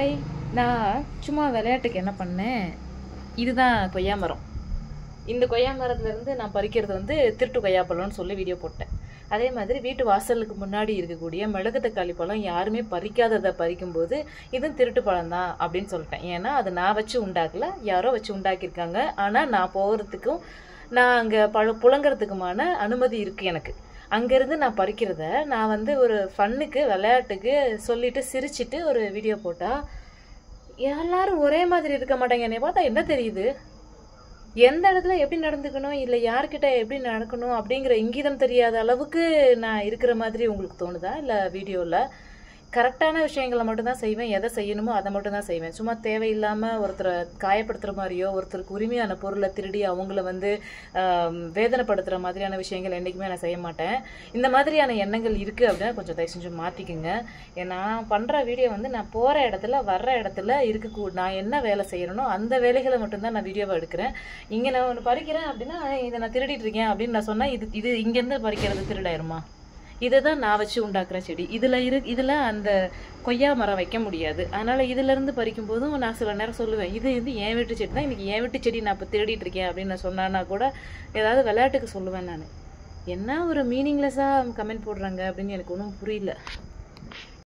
hi நான் சும்மா விளையாட்டுக்கு என்ன பண்ணேன் இதுதான் கொய்யா மரம் இந்த கொய்யா மரத்துலேருந்து நான் பறிக்கிறது வந்து திருட்டு கொய்யாப்பழம்னு சொல்லி வீடியோ போட்டேன் அதே மாதிரி வீட்டு வாசலுக்கு முன்னாடி இருக்கக்கூடிய மிளகு தக்காளி பழம் யாருமே பறிக்காததை பறிக்கும்போது இதுவும் திருட்டு பழம் தான் அப்படின்னு சொல்லிட்டேன் ஏன்னா அது நான் வச்சு உண்டாக்கல யாரோ வச்சு உண்டாக்கியிருக்காங்க ஆனால் நான் போகிறதுக்கும் நான் அங்கே பழ புழங்குறதுக்குமான அனுமதி இருக்குது எனக்கு அங்கேருந்து நான் பறிக்கிறத நான் வந்து ஒரு ஃபன்னுக்கு விளையாட்டுக்கு சொல்லிட்டு சிரிச்சிட்டு ஒரு வீடியோ போட்டால் எல்லாரும் ஒரே மாதிரி இருக்க மாட்டாங்க என்னை பார்த்தா என்ன தெரியுது எந்த இடத்துல எப்படி நடந்துக்கணும் இல்லை யார்கிட்ட எப்படி நடக்கணும் அப்படிங்கிற இங்கீதம் தெரியாத அளவுக்கு நான் இருக்கிற மாதிரி உங்களுக்கு தோணுதா இல்லை வீடியோவில் கரெக்டான விஷயங்களை மட்டும்தான் செய்வேன் எதை செய்யணுமோ அதை மட்டும் தான் செய்வேன் சும்மா தேவையில்லாமல் ஒருத்தரை காயப்படுத்துகிற மாதிரியோ ஒருத்தருக்கு உரிமையான பொருளை திருடி அவங்கள வந்து ஆம், வேதனைப்படுத்துகிற மாதிரியான விஷயங்கள் என்றைக்குமே நான் செய்ய மாட்டேன் இந்த மாதிரியான எண்ணங்கள் இருக்குது அப்படின்னா கொஞ்சம் தயவு செஞ்சு மாற்றிக்குங்க நான் பண்ணுற வீடியோ வந்து நான் போகிற இடத்துல வர்ற இடத்துல இருக்கக்கூ நான் என்ன வேலை செய்யறேனோ அந்த வேலைகளை மட்டும்தான் நான் வீடியோவை எடுக்கிறேன் இங்கே நான் ஒன்று பறிக்கிறேன் அப்படின்னா இதை நான் திருடிட்டு இருக்கேன் அப்படின்னு நான் சொன்னால் இது இது இங்கேருந்து பறிக்கிறது திருடாயிருமா இதை தான் நான் வச்சு உண்டாக்குற செடி இதில் இரு இதில் அந்த கொய்யா மரம் வைக்க முடியாது அதனால் இதிலேருந்து பறிக்கும் போதும் நான் சில நேரம் சொல்லுவேன் இது வந்து என் வீட்டு செடி தான் இன்னைக்கு என் வீட்டு செடி நான் இப்போ திருடிட்டு இருக்கேன் அப்படின்னு நான் சொன்னான்னா கூட ஏதாவது விளையாட்டுக்கு சொல்லுவேன் நான் என்ன ஒரு மீனிங்லெஸ்ஸாக கமெண்ட் போடுறாங்க அப்படின்னு எனக்கு ஒன்றும் புரியல